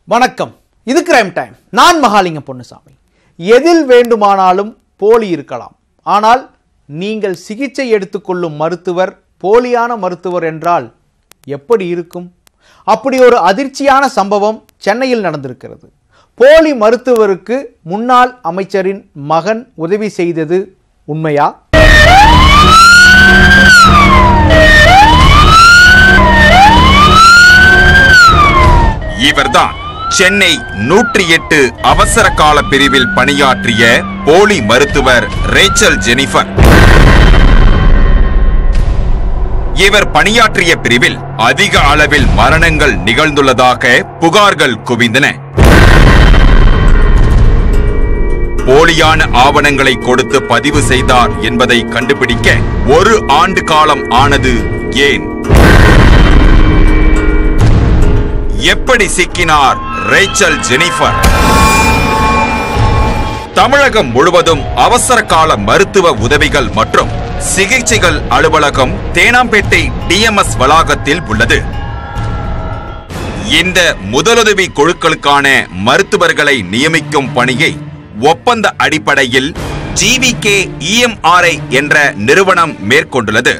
வணக்கம் இது crime time நான் மகாலிங்கம் பொன்னுசாமி எதில் வேண்டுமானாலும் போலி இருக்கலாம் ஆனால் நீங்கள் சிகிச்சை எடுத்துக்கொள்ளும் மருத்துவர் போலியான மருத்துவர் என்றால் எப்படி இருக்கும் அப்படி ஒரு அதிர்ச்சியான சம்பவம் சென்னையில் நடந்திருக்கிறது போலி மருத்துவருக்கு முன்னாள் அமைச்சரின் மகன் உதவி செய்தது உண்மையா இவர்தான் சென்னை நூற்றி எட்டு அவசர கால பிரிவில் பணியாற்றிய போலி மருத்துவர் ரேச்சல் ஜெனிஃபர் இவர் பணியாற்றிய பிரிவில் அதிக அளவில் மரணங்கள் நிகழ்ந்துள்ளதாக புகார்கள் குவிந்தன போலியான ஆவணங்களை கொடுத்து பதிவு செய்தார் என்பதை கண்டுபிடிக்க ஒரு ஆண்டு காலம் ஆனது ஏன் எப்படி சிக்கினார் ரேச்சல் ஜெனிஃபர் தமிழகம் முழுவதும் அவசர கால மருத்துவ உதவிகள் மற்றும் சிகிச்சைகள் அலுவலகம் தேனாம்பேட்டை டிஎம்எஸ் வளாகத்தில் உள்ளது இந்த முதலுதவி குழுக்களுக்கான மருத்துவர்களை நியமிக்கும் பணியை ஒப்பந்த அடிப்படையில் ஜிவிகே இஎம்ஆர்ஐ என்ற நிறுவனம் மேற்கொண்டுள்ளது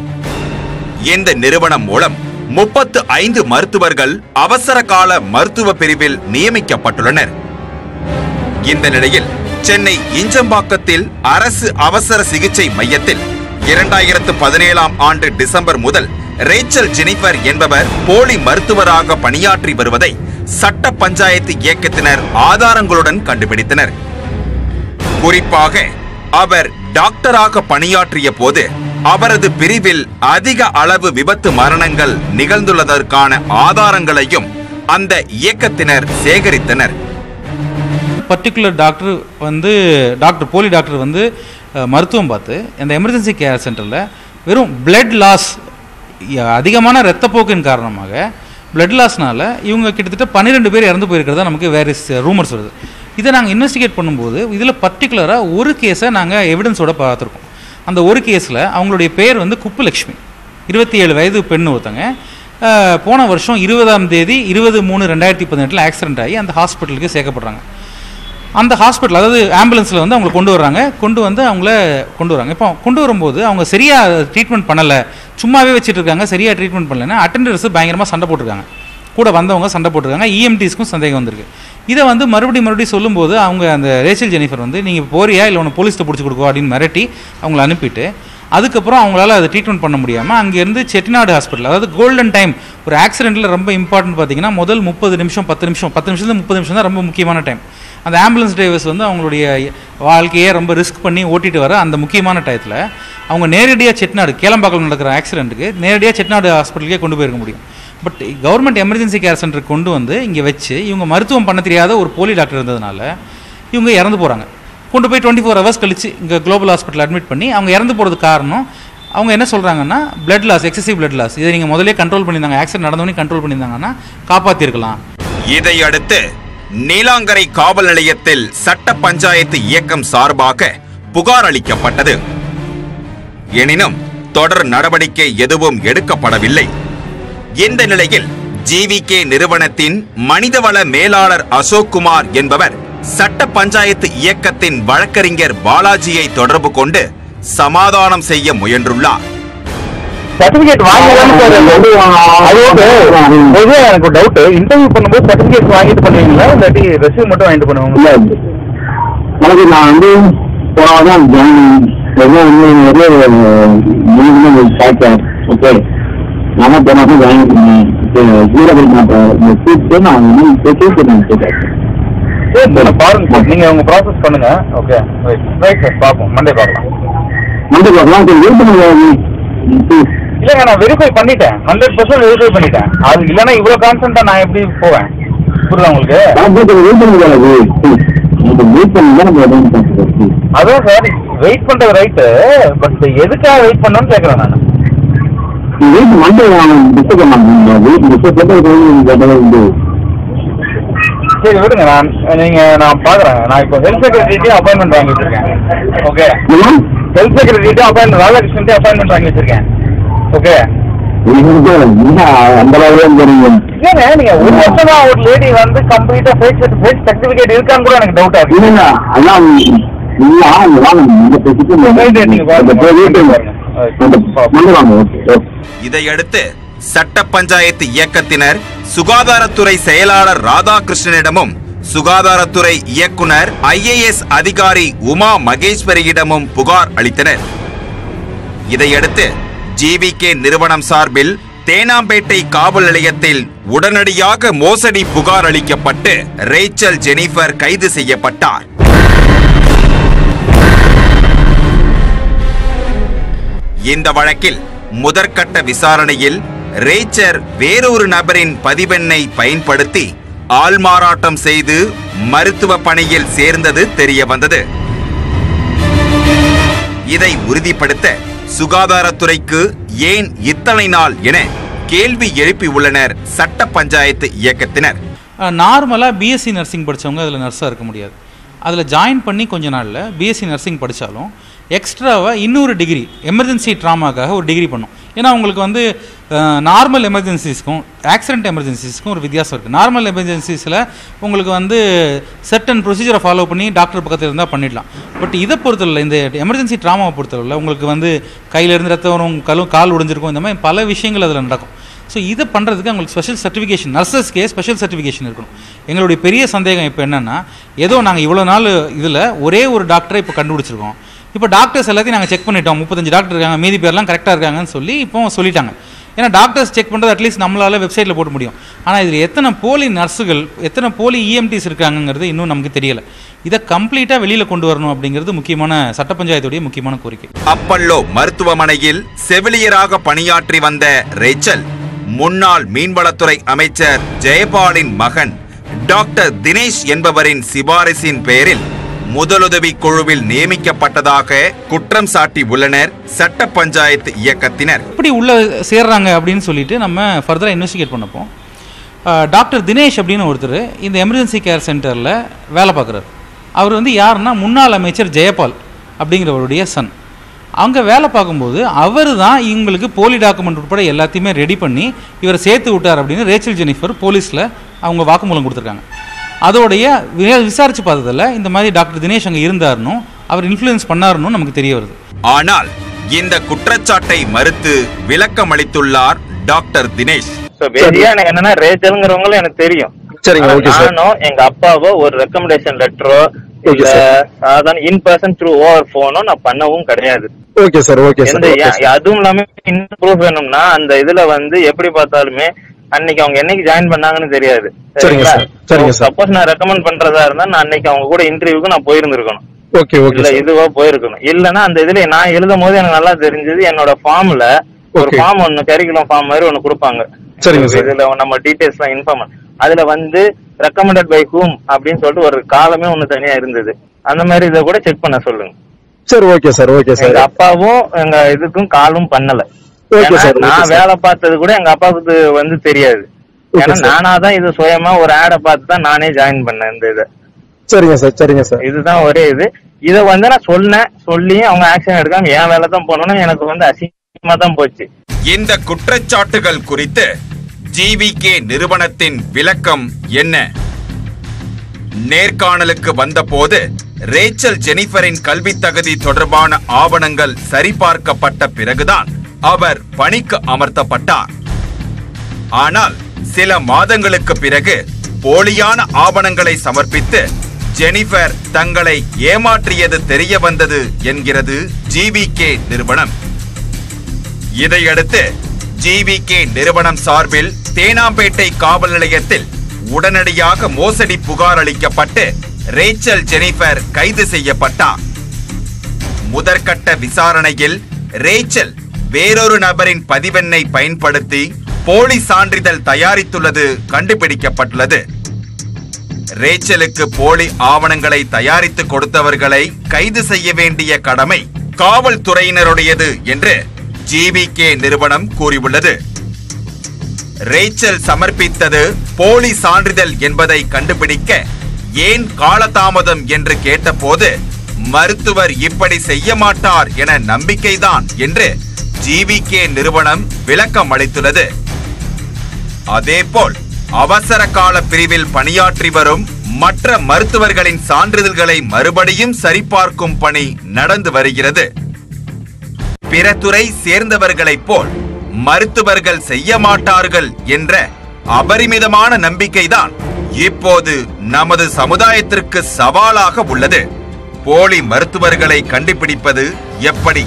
இந்த நிறுவனம் மூலம் முப்பத்து ஐந்து மருத்துவர்கள் அவசர கால மருத்துவ பிரிவில் நியமிக்கப்பட்டுள்ளனர் இந்த நிலையில் சென்னை இஞ்சம்பாக்கத்தில் அரசு அவசர சிகிச்சை மையத்தில் இரண்டாயிரத்து பதினேழாம் ஆண்டு டிசம்பர் முதல் ரேச்சல் ஜெனிஃபர் என்பவர் போலி மருத்துவராக பணியாற்றி வருவதை சட்ட பஞ்சாயத்து இயக்கத்தினர் ஆதாரங்களுடன் கண்டுபிடித்தனர் குறிப்பாக அவர் டாக்டராக பணியாற்றிய போது அவரது பிரிவில் அதிக அளவு விபத்து மரணங்கள் நிகழ்ந்துள்ளதற்கான ஆதாரங்களையும் அந்த இயக்கத்தினர் சேகரித்தனர் பர்டிகுலர் டாக்டர் வந்து டாக்டர் போலி டாக்டர் வந்து அஹ், மருத்துவம் பார்த்து அந்த எமர்ஜென்சி கேர் சென்டரில் வெறும் பிளட் லாஸ் அதிகமான இரத்தப்போக்கின் காரணமாக பிளட் லாஸ்னால இவங்க கிட்டத்தட்ட பன்னிரெண்டு பேர் இறந்து போயிருக்கிறதா நமக்கு வேறு ரூமர்ஸ் வருது இதை நாங்கள் இன்வெஸ்டிகேட் பண்ணும்போது இதில் பர்டிகுலராக ஒரு கேஸை நாங்கள் எவிடன்ஸோட பார்த்துருக்கோம் அந்த ஒரு கேஸில் அவங்களுடைய பேர் வந்து குப்புலக்ஷ்மி இருபத்தி ஏழு வயது பெண் ஒருத்தங்க அஹ், போன வருஷம் இருபதாம் தேதி இருபது மூணு ரெண்டாயிரத்தி பதினெட்டில் ஆக்சிடென்ட் ஆகி அந்த ஹாஸ்பிட்டலுக்கு சேர்க்கப்படுறாங்க அந்த ஹாஸ்பிட்டல் அதாவது ஆம்புலன்ஸில் வந்து அவங்களை கொண்டு வர்றாங்க கொண்டு வந்து அவங்கள கொண்டு வராங்க இப்போ கொண்டு வரும்போது அவங்க சரியாக ட்ரீட்மெண்ட் பண்ணலை சும்மாவே வச்சுட்டு இருக்காங்க சரியாக ட்ரீட்மெண்ட் பண்ணலைன்னா அட்டெண்டர்ஸ் பயங்கரமாக சண்டை போட்டிருக்காங்க கூட வந்தவங்க சண்டை போட்டிருக்காங்க இஎம்டிஸ்க்கும் சந்தேகம் வந்திருக்கு இதை வந்து மறுபடியும் மறுபடியும் சொல்லும்போது அவங்க அந்த ரேச்சல் ஜெனிஃபர் வந்து நீங்கள் போறியா இல்லை உன்னை போலீஸ்ட்டு பிடிச்சி கொடுக்கோ அப்படின்னு மிரட்டி அவங்கள அனுப்பிட்டு அதுக்கப்புறம் அவங்களால அதை ட்ரீட்மெண்ட் பண்ண முடியாமல் அங்கேருந்து செட்டிநாடு ஹாஸ்பிட்டல் அதாவது கோல்டன் டைம் ஒரு ஆக்சிடென்ட்டில் ரொம்ப இம்பார்ட்டன்ட் பார்த்தீங்கன்னா முதல் முப்பது நிமிஷம் பத்து நிமிஷம் பத்து நிமிஷம் முப்பது நிமிஷம் தான் ரொம்ப முக்கியமான டைம் அந்த ஆம்புலன்ஸ் டிரைவர்ஸ் வந்து அவங்களுடைய வாழ்க்கையை ரொம்ப ரிஸ்க் பண்ணி ஓட்டிட்டு வர அந்த முக்கியமான டயத்தில் அவங்க நேரடியாக செட்நாடு கேளம்பாக்கம் நடக்கிற ஆக்சிடென்ட்டுக்கு நேரடியாக செட்நாடு ஹாஸ்பிட்டலுக்கே கொண்டு போயிருக்க முடியும் பட் கவர்மெண்ட் எமர்ஜென்சி கேர் சென்டருக்கு கொண்டு வந்து இங்கே வச்சு இவங்க மருத்துவம் பண்ண தெரியாத ஒரு போலி டாக்டர் இருந்ததுனால இவங்க இறந்து போகிறாங்க கொண்டு போய் டுவெண்ட்டி ஃபோர் ஹவர்ஸ் கழிச்சு இங்கே குளோபல் ஹாஸ்பிட்டல் அட்மிட் பண்ணி அவங்க இறந்து போகிறதுக்கு காரணம் அவங்க என்ன சொல்கிறாங்கன்னா blood loss excessive blood loss இதை நீங்கள் முதலே கண்ட்ரோல் பண்ணியிருந்தாங்க ஆக்சிடென்ட் நடந்தவொடனே கண்ட்ரோல் பண்ணியிருந்தாங்கன்னா காப்பாற்றிருக்கலாம் இதையடுத்து நீலாங்கரை காவல் நிலையத்தில் சட்ட பஞ்சாயத்து இயக்கம் சார்பாக புகார் அளிக்கப்பட்டது எனினும் தொடர் நடவடிக்கை எதுவும் எடுக்கப்படவில்லை இந்த நிலையில் ஜிவிகே நிறுவனத்தின் மனிதவள மேலாளர் அசோக் குமார் என்பவர் சட்ட பஞ்சாயத்து இயக்கத்தின் வழக்கறிஞர் பாலாஜியை தொடர்பு கொண்டு சமாதானம் செய்ய முயன்றுள்ளார் சர்டிபிகேட் வாங்கிதான் சார் அது ஓகே பொதுவாக எனக்கு டவுட் இன்டர்வியூ பண்ணும்போது சர்டிபிகேட் வாங்கிட்டு பண்ணுவீங்களா இல்லாட்டி ரெசியூம் மட்டும் வாங்கிட்டு பண்ணுவாங்களா எனக்கு நான் வந்து போனாதான் ஜாயின் ஒரே ஒரு மூணு சாய்ச்சேன் ஓகே நான் போனாதான் ஜாயின் பண்ணேன் ஜீரோ நான் கூப்பிட்டு நான் வந்து பேசி நான் கேட்டேன் சரி சார் பாருங்க சார் நீங்கள் உங்கள் ப்ராசஸ் பண்ணுங்க ஓகே ரைட் ரைட் சார் பார்ப்போம் மண்டே பார்க்கலாம் வந்து பார்க்கலாம் சரி வெயிட் பண்ணுங்க இல்லைங்க நான் வெரிஃபை பண்ணிட்டேன் ஹண்ட்ரட் பர்சன்ட் வெரிஃபை பண்ணிட்டேன் அது இல்லைன்னா இவ்வளோ கான்சென்ட்டாக நான் எப்படி போவேன் புரியுதா உங்களுக்கு வெயிட் பண்ணுங்க வெயிட் பண்ணி தான் நம்ம உடம்பு பார்த்துக்கோம் அதான் சார் வெயிட் பண்ணுறது ரைட்டு பட் எதுக்காக வெயிட் பண்ணணும்னு கேட்குறேன் நான் வெயிட் மண்டே டிஸ்டர்ப் பண்ணாங்க வெயிட் டிஸ்டர்ப் பண்ணி சரி விடுங்க நான் நீங்கள் நான் பார்க்குறேன் நான் இப்போ ஹெல்த் செக்ரட்டரிட்டே அப்பாயின்மெண்ட் வாங்கி வச்சிருக்கேன் ஓகே ஹெல்த் செக்ரட்டரிட்டே அப்பாயின்மெண்ட் ராதாகிருஷ்ணன்ட்டே அப்பாயின்மெண்ட் வாங்கி வச்சிருக்கேன் ஓகே நீங்க என்ன அந்த அளவுக்கு தெரியுங்க ஏங்க நீங்க ஒரு வருஷமா ஒரு லேடி வந்து கம்ப்ளீட்டா ஃபேஸ் ஃபேஸ் சர்டிபிகேட் இருக்கான்னு கூட எனக்கு டவுட் ஆகுது இல்லைங்க அதான் நீங்க வாங்க வாங்க இந்த பேசிட்டு நீங்க பாருங்க. அந்த வீட்டு வந்து வாங்க ஓகே ஓகே இதையடுத்து சட்ட பஞ்சாயத்து இயக்கத்தினர் சுகாதாரத்துறை செயலாளர் ராதாகிருஷ்ணனிடமும் சுகாதாரத்துறை இயக்குனர் ஐஏஎஸ் அதிகாரி உமா மகேஸ்வரியிடமும் புகார் அளித்தனர் இதையடுத்து ஜிவிகே நிறுவனம் சார்பில் தேனாம்பேட்டை காவல் நிலையத்தில் உடனடியாக மோசடி புகார் அளிக்கப்பட்டு ரேச்சல் ஜெனிஃபர் கைது செய்யப்பட்டார் இந்த வழக்கில் முதற்கட்ட விசாரணையில் ரேச்சர் வேறொரு நபரின் பதிவெண்ணை பயன்படுத்தி ஆள்மாறாட்டம் செய்து மருத்துவ பணியில் சேர்ந்தது தெரிய வந்தது இதை உறுதிப்படுத்த சுகாதாரத்துறைக்கு ஏன் இத்தனை நாள் என கேள்வி எழுப்பியுள்ளனர் சட்ட பஞ்சாயத்து இயக்கத்தினர் நார்மலாக பிஎஸ்சி நர்சிங் படித்தவங்க அதில் நர்ஸாக இருக்க முடியாது அதில் ஜாயின் பண்ணி கொஞ்ச நாளில் பிஎஸ்சி நர்சிங் படித்தாலும் எக்ஸ்ட்ராவாக இன்னொரு டிகிரி எமர்ஜென்சி ட்ராமாக்காக ஒரு டிகிரி பண்ணும் ஏன்னா உங்களுக்கு வந்து நார்மல் எமர்ஜென்சிஸ்க்கும் ஆக்சிடென்ட் எமர்ஜென்சிஸ்க்கும் ஒரு வித்தியாசம் இருக்குது நார்மல் எமர்ஜென்சிஸில் உங்களுக்கு வந்து செர்டன் ப்ரொசீஜரை ஃபாலோ பண்ணி டாக்டர் பக்கத்தில் இருந்தால் பண்ணிடலாம் பட் இதை பொறுத்தவரை இந்த எமர்ஜென்சி ட்ராமாவை பொறுத்தவரை உங்களுக்கு வந்து கையிலேருந்து ரத்தம் வரும் கலும் கால் உடைஞ்சிருக்கும் இந்த மாதிரி பல விஷயங்கள் அதில் நடக்கும் ஸோ இதை பண்ணுறதுக்கு அவங்களுக்கு ஸ்பெஷல் சர்டிஃபிகேஷன் நர்சஸ்க்கே ஸ்பெஷல் சர்டிஃபிகேஷன் இருக்கணும் எங்களுடைய பெரிய சந்தேகம் இப்போ என்னென்னா ஏதோ நாங்கள் இவ்வளோ நாள் இதில் ஒரே ஒரு டாக்டரை இப்போ கண்டுபிடிச்சிருக்கோம் இப்போ டாக்டர்ஸ் எல்லாத்தையும் நாங்கள் செக் பண்ணிட்டோம் முப்பத்தஞ்சு டாக்டர் இருக்காங்க மீதி பேர்லாம் கரெக்டாக இருக்காங்கன்னு சொல்லி இப்போ சொல்லிட்டாங்க ஏன்னா டாக்டர்ஸ் செக் பண்ணுறது அட்லீஸ்ட் நம்மளால் வெப்சைட்டில் போட முடியும் ஆனால் இதில் எத்தனை போலி நர்ஸுகள் எத்தனை போலி இஎம்டிஸ் இருக்காங்கங்கிறது இன்னும் நமக்கு தெரியலை இதை கம்ப்ளீட்டாக வெளியில் கொண்டு வரணும் அப்படிங்கிறது முக்கியமான சட்ட பஞ்சாயத்துடைய முக்கியமான கோரிக்கை அப்பல்லோ மருத்துவமனையில் செவிலியராக பணியாற்றி வந்த ரேச்சல் முன்னாள் மீன்வளத்துறை அமைச்சர் ஜெயபாலின் மகன் டாக்டர் தினேஷ் என்பவரின் சிபாரிசின் பேரில் முதலுதவி குழுவில் நியமிக்கப்பட்டதாக குற்றம் சாட்டி உள்ளனர் சட்ட பஞ்சாயத்து இயக்கத்தினர் எப்படி உள்ளே சேர்றாங்க அப்படின்னு சொல்லிட்டு நம்ம ஃபர்தராக இன்வெஸ்டிகேட் பண்ணப்போம் அஹ், டாக்டர் தினேஷ் அப்படின்னு ஒருத்தர் இந்த எமர்ஜென்சி கேர் சென்டரில் வேலை பார்க்குறாரு அவர் வந்து யாருன்னா முன்னாள் அமைச்சர் ஜெயபால் அப்படிங்கிறவருடைய சன் அவங்க வேலை பார்க்கும்போது அவர் தான் இவங்களுக்கு போலி டாக்குமெண்ட் உட்பட எல்லாத்தையுமே ரெடி பண்ணி இவரை சேர்த்து விட்டார் அப்படின்னு ரேச்சல் ஜெனிஃபர் போலீஸில் அவங்க வாக்குமூலம் கொடுத்துருக்காங்க அதோடைய வி- விசாரிச்சு பார்த்ததில் இந்த மாதிரி டாக்டர் தினேஷ் அங்கே இருந்தாருன்னும் அவர் இன்ஃப்ளூயன்ஸ் பண்ணாருன்னும் நமக்கு தெரிய வருது ஆனால் இந்த குற்றச்சாட்டை மறுத்து விளக்கம் அளித்துள்ளார் டாக்டர் தினேஷ் சோ பேசிக்கா எனக்கு என்னன்னா ரேச்சல்ங்கிறவங்களும் எனக்கு தெரியும் சரிங்க, ஆனா okay, sir. நானும் எங்க அப்பாவோ ஒரு ரெக்கமெண்டேஷன் லெட்டரோ Okay, இல்ல sir. சாதாரண இன் பர்சன் த்ரூ ஓவர் போனோ நான் பண்ணவும் கிடையாது ஓகே சார் ஓகே சார் எந்த யா- அதுவும் இல்லாம இன்னும் ப்ரூஃப் வேணும்னா அந்த இதுல வந்து எப்படி பார்த்தாலுமே அன்னைக்கு அவங்க என்னைக்கு ஜாயின் பண்ணாங்கன்னு தெரியாது சரிங்க sir. சரிங்க sir. சப்போஸ் நான் ரெக்கமெண்ட் பண்றதா இருந்தா நான் அன்னைக்கு அவங்க கூட இன்டர்வியூக்கு நான் போயிருந்திருக்கணும் ஓகே ஓகே இல்ல சார் இதுவா போயிருக்கணும் இல்லன்னா அந்த இதுல நான் எழுதும் போது எனக்கு நல்லா தெரிஞ்சது என்னோட ஃபார்ம்ல ஒரு Okay. ஃபார்ம் ஒன்னு கரிக்குலம் ஃபார்ம் மாதிரி ஒன்னு கொடுப்பாங்க சரிங்க sir. இதுல நம்ம டீடைல்ஸ் எல்லாம் இன்ஃபார்ம் அதுல வந்து ரெக்கமெண்டட் பை ஹூம் அப்படின்னு சொல்லிட்டு ஒரு காலமே ஒன்னு தனியா இருந்தது அந்த மாதிரி இதை கூட செக் பண்ண சொல்லுங்க சரி ஓகே சார் ஓகே எங்க சார் அப்பாவும் எங்க இதுக்கும் காலும் பண்ணல Okay, ஏன்னா sir. Okay, நான் sir. வேலை பார்த்தது கூட எங்க அப்பாவுக்கு இது வந்து தெரியாது Okay, ஏன்னா sir. நானா தான் இது சுயமா ஒரு ஆடை பார்த்து தான் நானே ஜாயின் பண்ணேன் இந்த இதை சரிங்க சார் சரிங்க சார் இதுதான் ஒரே இது இத வந்து நான் சொன்னேன் சொல்லி அவங்க ஆக்ஷன் எடுக்காம என் வேலை தான் போனோம்னா எனக்கு வந்து அசிங்கமா தான் போச்சு இந்த குற்றச்சாட்டுகள் குறித்து ஜிவிகே நிறுவனத்தின் விளக்கம் என்ன நேர்காணலுக்கு வந்தபோது ரேச்சல் ஜெனிஃபரின் கல்வி தகுதி தொடர்பான ஆவணங்கள் சரிபார்க்கப்பட்ட பிறகுதான் அவர் பணிக்கு அமர்த்தப்பட்டார் ஆனால் சில மாதங்களுக்கு பிறகு போலியான ஆவணங்களை சமர்ப்பித்து ஜெனிஃபர் தங்களை ஏமாற்றியது தெரிய வந்தது என்கிறது ஜிவிகே நிறுவனம் இதையடுத்து ஜிவிகே நிறுவனம் சார்பில் தேனாம்பேட்டை காவல் நிலையத்தில் உடனடியாக மோசடி புகார் அளிக்கப்பட்டு ரேச்சல் ஜெனிஃபர் கைது செய்யப்பட்டார் முதற்கட்ட விசாரணையில் ரேச்சல் வேறொரு நபரின் பதிவெண்ணை பயன்படுத்தி போலி சான்றிதழ் தயாரித்துள்ளது கண்டுபிடிக்கப்பட்டுள்ளது ரேச்சலுக்கு போலி ஆவணங்களை தயாரித்து கொடுத்தவர்களை கைது செய்ய வேண்டிய கடமை காவல்துறையினருடையது என்று ஜிவிகே நிறுவனம் கூறியுள்ளது ரேச்சல் சமர்ப்பித்தது போலி சான்றிதழ் என்பதை கண்டுபிடிக்க ஏன் காலதாமதம் என்று கேட்டபோது மருத்துவர் இப்படி செய்ய மாட்டார் என நம்பிக்கைதான் என்று ஜிவிகே நிறுவனம் விளக்கம் அளித்துள்ளது அதேபோல் அவசர கால பிரிவில் பணியாற்றி வரும் மற்ற மருத்துவர்களின் சான்றிதழ்களை மறுபடியும் சரிபார்க்கும் பணி நடந்து வருகிறது பிற துறை சேர்ந்தவர்களைப் போல் மருத்துவர்கள் செய்ய மாட்டார்கள் என்ற அபரிமிதமான நம்பிக்கைதான் இப்போது நமது சமுதாயத்திற்கு சவாலாக உள்ளது போலி மருத்துவர்களை கண்டுபிடிப்பது எப்படி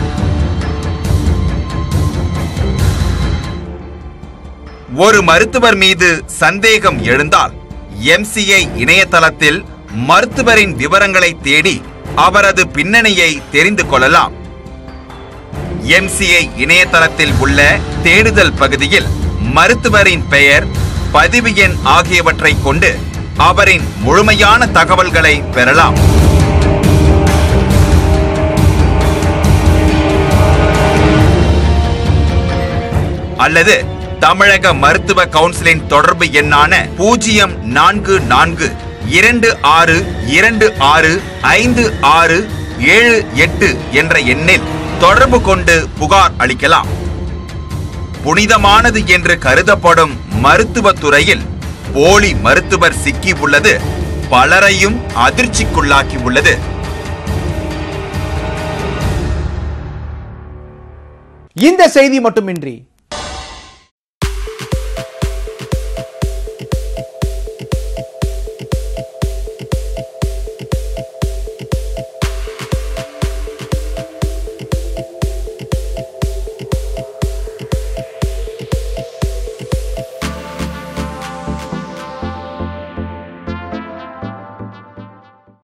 ஒரு மருத்துவர் மீது சந்தேகம் எழுந்தால் எம்சிஐ இணையதளத்தில் மருத்துவரின் விவரங்களை தேடி அவரது பின்னணியை தெரிந்து கொள்ளலாம் எம்சிஐ இணையதளத்தில் உள்ள தேடுதல் பகுதியில் மருத்துவரின் பெயர் பதிவு எண் ஆகியவற்றை கொண்டு அவரின் முழுமையான தகவல்களை பெறலாம் அல்லது தமிழக மருத்துவ கவுன்சிலின் தொடர்பு எண்ணான பூஜ்ஜியம் நான்கு நான்கு இரண்டு ஆறு இரண்டு ஆறு ஐந்து ஆறு ஏழு எட்டு என்ற எண்ணில் தொடர்பு கொண்டு புகார் அளிக்கலாம் புனிதமானது என்று கருதப்படும் மருத்துவத் துறையில் போலி மருத்துவர் சிக்கி உள்ளது பலரையும் அதிர்ச்சிக்குள்ளாக்கி உள்ளது இந்த செய்தி மட்டுமின்றி